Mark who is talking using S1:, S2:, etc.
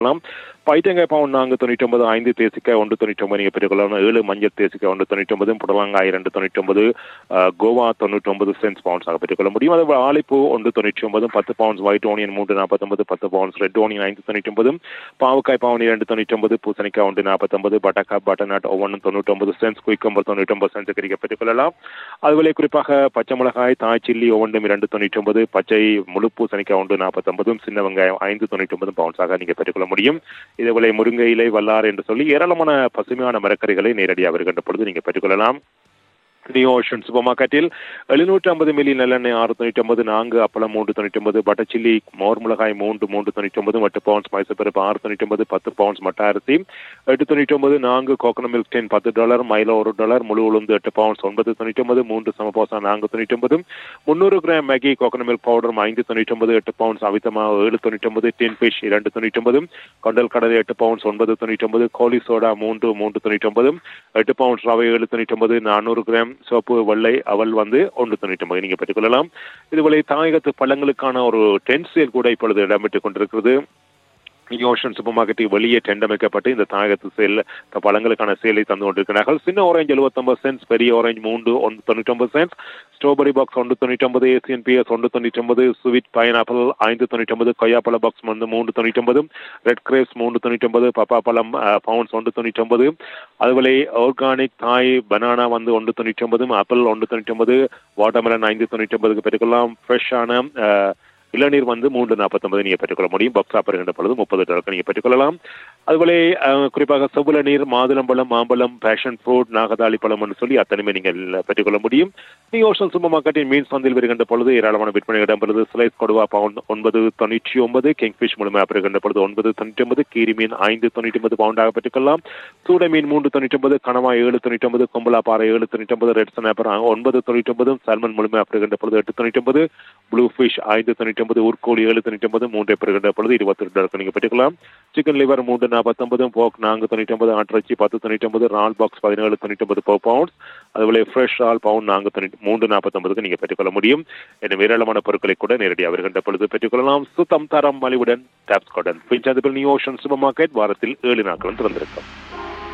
S1: பெற்றுக்கொள்ளலாம் பைத்தங்காய் பவுன் நான்கு தொண்ணூற்றி ஒன்பது ஐந்து தேசிக்காய் ஒன்று தொண்ணூற்றி ஒன்பது நீங்கள் பெற்றுக்கொள்ளலாம் ஏழு மஞ்சள் தேசிக்காய் ஒன்று தொண்ணூற்றி ஒன்பது புடலங்காய் ரெண்டு தொண்ணூற்றி ஒன்பது கோவா தொண்ணூற்றி ஒன்பது சென்ஸ் பவுன்ஸாக பெற்றுக்கொள்ள முடியும் அதே ஆலிப்பூ ஒன்று தொண்ணூற்றி ஒன்பது பத்து பவுன்ஸ் ஒயிட் ஓனியன் மூன்று நாற்பத்தொன்பது பத்து பவுன்ஸ் ரெட் ஓனியன் ஐந்து தொண்ணூற்றி ஒன்பது பாவக்காய் பவுன் இரண்டு தொண்ணூற்றி ஒன்பது பூசணிக்காய் ஒன்று நாற்பத்தொன்பது பட்டக்காய் பட்டர்நாட் ஒவ்வொன்று தொண்ணூற்றி ஒன்பது சென்ஸ் குயிக்கம்பர் தொண்ணூற்றி ஒன்பது சென்ஸ் கிடைக்க பெற்றுக்கொள்ளலாம் அதுபோல குறிப்பாக பச்சை மிளகாய் தாய் சில்லி ஒவ்வொன்றும் இரண்டு தொண்ணூற்றி ஒன்பது பச்சை முழு பூசணிக்காய் ஒன்று நாற்பத்தொன்பதும் சின்ன வெங்காயம் ஐந்து தொண்ணூற்றி ஒன்பது பவுன்ஸாக நீங்கள் பெற்றுக்கொள்ள முடியும் இதேபோல முருங்கை இலை வல்லார் என்று சொல்லி ஏராளமான பசுமையான மரக்கறிகளை நேரடியாக வருகின்ற பொழுது நீங்கள் பெற்றுக்கொள்ளலாம் நியூ ஓஷன் சூப்பர் மார்க்கெட்டில் எழுநூற்றி ஐம்பது மில்லி நல்லெண்ணெய் ஆறு தொண்ணூற்றி ஒன்பது நான்கு அப்பளம் மூன்று தொண்ணூற்றி ஒன்பது பட்டர் சில்லி மோர் மிளகாய் மூன்று மூன்று தொண்ணூற்றி ஒன்பது எட்டு பவுன்ஸ் மைசூர் பருப்பு ஆறு தொண்ணூற்றி ஒன்பது பத்து பவுன்ஸ் மட்ட அரிசி எட்டு தொண்ணூற்றி ஒன்பது நான்கு கோகனட் மில்க் டென் பத்து டாலர் மைலோ ஒரு டாலர் முழு உளுந்து எட்டு பவுன்ஸ் ஒன்பது தொண்ணூற்றி ஒன்பது மூன்று சமபோசா நான்கு தொண்ணூற்றி ஒன்பது முந்நூறு gram Maggi coconut milk powder ஐந்து தொண்ணூற்றி ஒன்பது எட்டு பவுன்ஸ் அவித்தமா ஏழு தொண்ணூற்றி ஒன்பது டின் ஃபிஷ் இரண்டு தொண்ணூற்றி ஒன்பது கொண்டல் கடலை எட்டு பவுன்ஸ் ஒன்பது தொண்ணூற்றி ஒன்பது கோலி சோடா மூன்று மூன்று தொண்ணூற்றி ஒன்பது எட்டு பவுன்ஸ் ரவை ஏழு தொண்ணூற்றி ஒன்பது நானூறு கிராம் சோப்பு வெள்ளை அவள் வந்து ஒன்று தொண்ணூற்றி ஒன்பது நீங்கள் பெற்றுக்கொள்ளலாம் இதுபோல தாயகத்து பழங்களுக்கான ஒரு டென்ட் சேல் கூட இப்பொழுது இடம்பெற்றுக் கொண்டிருக்கிறது ஓஷன் சூப்பர் மார்க்கெட்டுக்கு வெளியே டெண்ட் அமைக்கப்பட்டு இந்த தாயகத்து சேல் பழங்களுக்கான சேலை தந்து கொண்டிருக்கிறார்கள் சின்ன ஆரஞ்சு எழுபத்தொன்பது சென்ஸ் பெரிய ஆரஞ்சு மூன்று ஒன்று தொண்ணூற்றி ஒன்பது சென்ஸ் ஸ்ட்ராபெரி பாக்ஸ் ஒன்று தொண்ணூற்றி ஒன்பது ஏசியன் பிஎஸ் ஒன்று தொண்ணூற்றி ஒன்பது ஸ்வீட் பைனாப்பிள் ஐந்து தொண்ணூற்றி ஒன்பது கொய்யாப்பழ பாக்ஸ் வந்து மூன்று தொண்ணூற்றி ஒன்பது ரெட் கிரேப்ஸ் மூன்று தொண்ணூற்றி ஒன்பது பப்பா பழம் பவுன்ஸ் ஒன்று தொண்ணூற்றி ஒன்பது அதுபோல ஆர்கானிக் தாய் பனானா வந்து ஒன்று தொண்ணூற்றி ஒன்பது ஆப்பிள் ஒன்று தொண்ணூற்றி ஒன்பது வாட்டர்மெலன் ஐந்து தொண்ணூற்றி ஒன்பதுக்கு பெற்றுக்கொள்ளலாம் ஃப்ரெஷ்ஷான இளநீர் வந்து மூன்று நாற்பத்தொன்பது நீங்கள் பெற்றுக்கொள்ள முடியும் பக்ஸ் ஆப்பருகின்ற பொழுது முப்பது டாலருக்கு நீங்கள் பெற்றுக்கொள்ளலாம் அதுபோல குறிப்பாக செவ்வள நீர் மாதுளம்பழம் மாம்பழம் பேஷன் ஃப்ரூட் நாகதாளி பழம் என்று சொல்லி அத்தனையுமே நீங்கள் பெற்றுக்கொள்ள முடியும் நீ ஓஷன் சூப்பர் மார்க்கெட்டின் மீன் சந்தையில் வருகின்ற பொழுது ஏராளமான விற்பனை இடம்பெறுது ஸ்லைஸ் கொடுவா பவுண்ட் ஒன்பது தொண்ணூற்றி ஒன்பது கிங்ஃபிஷ் முழுமையாக பெறுகின்ற பொழுது ஒன்பது தொண்ணூற்றி ஒன்பது கீரி மீன் ஐந்து தொண்ணூற்றி ஒன்பது பவுண்டாக பெற்றுக்கொள்ளலாம் சூட மீன் மூன்று தொண்ணூற்றி ஒன்பது கனவா ஏழு தொண்ணூற்றி ஒன்பது கொம்பலா பாறை ஏழு தொண்ணூற்றி ஒன்பது ரெட் சனாப்பர் ஒன்பது தொண்ணூற்றி ஒன்பது சல்மன் முழுமையாக பெறுகின்ற பொழுது எட்டு தொண்ணூற்றி ஒன்பது ப்ளூ ஃபிஷ் ஐந்து தொண்ணூற்றி ஒன்பது ஊர்கோழி ஏழு தொண்ணூற்றி ஒன்பது மூன்றை பெறுகின்ற பொழுது இருபத்தி ரெண்டு நீங்கள் பெற்றுக்கலாம் சிக்கன் லிவர் மூன்று நாற்பத்தொன்பது போக் நான்கு தொண்ணூற்றி ஒன்பது ஆட்டிறச்சி பத்து தொண்ணூற்றி ஒன்பது ரால் பாக்ஸ் பதினேழு தொண்ணூற்றி ஒன்பது பர் பவுண்ட்ஸ் அதுபோல ஃப்ரெஷ் ரால் பவுண்ட் நான்கு தொண்ணூற்றி மூன்று நாற்பத்தொன்பதுக்கு நீங்கள் பெற்றுக்கொள்ள முடியும் எனவே ஏராளமான பொருட்களை கூட நேரடியாக வருகின்ற பொழுது பெற்றுக்கொள்ளலாம் சுத்தம் தரம் மலிவுடன் டாப்ஸ் கார்டன் பின்ச் நியூ ஓஷன் சூப்பர் மார்க்கெட் வாரத்தில் ஏழு நாட்களும் திறந்திருக்கும்